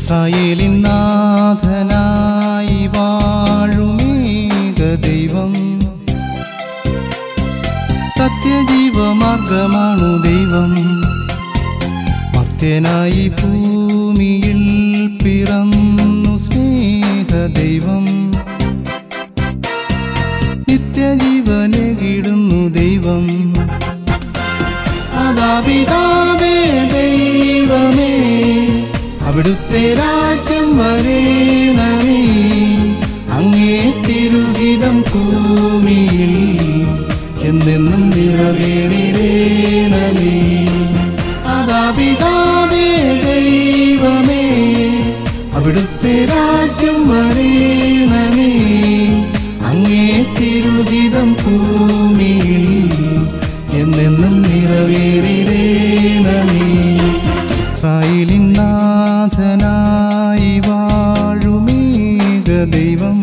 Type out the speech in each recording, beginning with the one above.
ഇസ്രായേലിൻ നാഥനായി വാഴുമേക ദൈവം സത്യജീവമാർഗമാണു ദൈവം മർത്യനായി ഭൂമിയിൽ പിറന്നു സ്നേഹ ദൈവം നിത്യജീവനെ കിടുന്നു ദൈവം അതാപിതാവേ ദൈവമേ അവിടുത്തെ രാജ്യം വരേണമേ അങ്ങേ തിരുഹിതം ഭൂമിയിൽ എന്നെന്നും നിറവേറിടേണമേ അതാപിതാവേ ദൈവമേ അവിടുത്തെ രാജ്യം വരേണമേ അങ്ങേ തിരുഹിതം ഭൂമിയിൽ എന്നെന്നും നിറവേറിടേണമേ ഇസ്രായേലിൻ നാഥനായി വാഴുമേക ദൈവം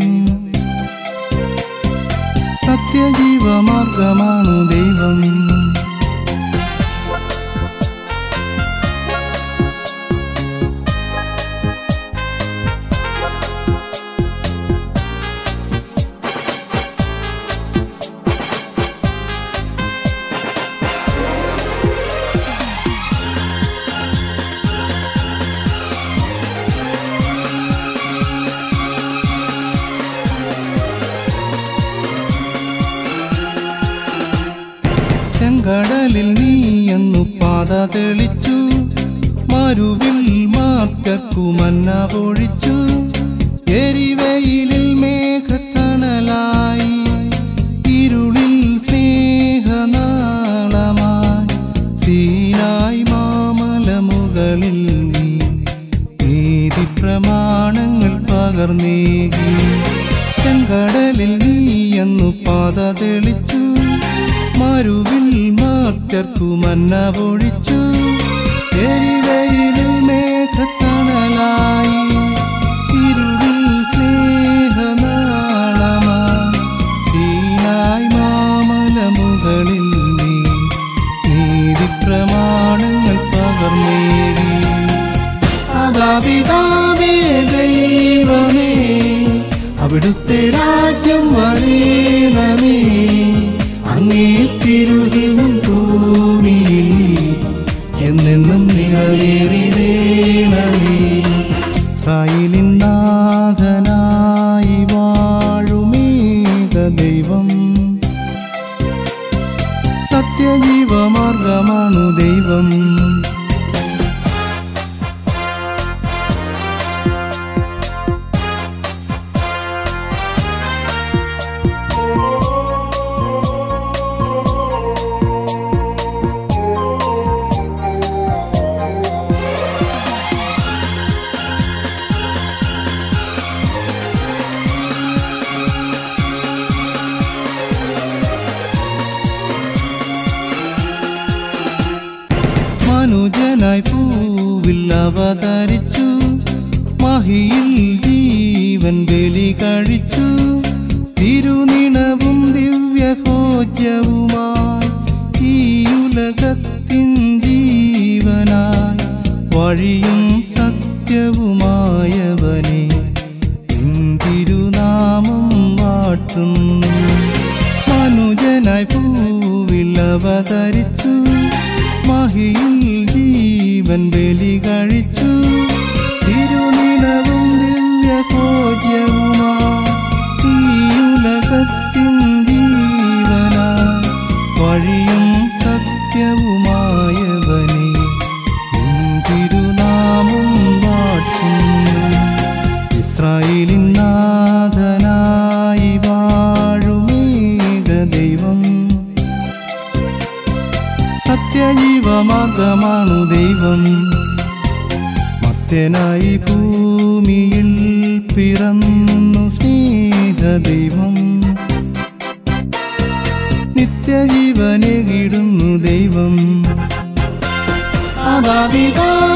സത്യജീവമാർഗമാണു ദൈവം ചെങ്കടലിൽ നീ എന്നു പാത തെളിച്ചു മരുവിൽ മാർക്കർക്കു മന്ന പൊഴിച്ചു എരിവയിലിൽ മേഘത്തണലായി ഇരുളിൽ സ്നേഹനാളമായി സീനായി മാമലമുകളിൽ നീ നീതി പ്രമാണങ്ങൾ പകർന്നേകി ചെങ്കടലിൽ നീ എന്നു പാത തെളിച്ചു മരുവിൽ മാർക്കർക്കു മന്ന പൊഴിച്ചു എരിവയിലിൽ മേഘത്തണലായി ഇരുളിൽ സ്നേഹനാളമായി സീനായി മാമലമുകളിൽ നീ നീതി പ്രമാണങ്ങൾ പകർന്നേകി അതാപിതാവേ ദൈവമേ അവിടുത്തെ രാജ്യം വരേണമേ അങ്ങേ തിരുഹിം ഭൂമിയിൽ എന്നെന്നും നിറവേറിടേണമേ ഇസ്രായേലിൻ നാഥനായി വാഴുമേക ദൈവം സത്യജീവമാർഗമാണു ദൈവം മനുജനായി പൂവിൽ അവതരിച്ചു മഹിയിൽ ജീവൻ ബലി കഴിച്ചു തിരുനിണവും ദിവ്യഭോജ്യവുമായി ഈ ഉലകത്തിൻ ജീവനായി വഴിയും സത്യവുമായവനെ നിൻ തിരുനാമം വാട്ടുന്നു മനുജനായി പൂവിൽ അവതരിച്ചു മഹിയിൽ ജീവൻ ബലി കഴിച്ചു തിരുനിലവും ദിവ്യഭോജ്യവുമായി ഈ ഉലകത്തിൻ ജീവനായി വഴിയും സത്യവുമായവനെ നിൻ തിരുനാമം വാട്ടുന്നു ഇസ്രായേലിൻ നാഥനായി വാഴുമേക ദൈവം സത്യജീവമാർഗമാണു ദൈവം മർത്യനായി ഭൂമിയിൽ പിറന്നു സ്നേഹ ദൈവം നിത്യജീവനെ കിടുന്നു ദൈവം അതാപിതാ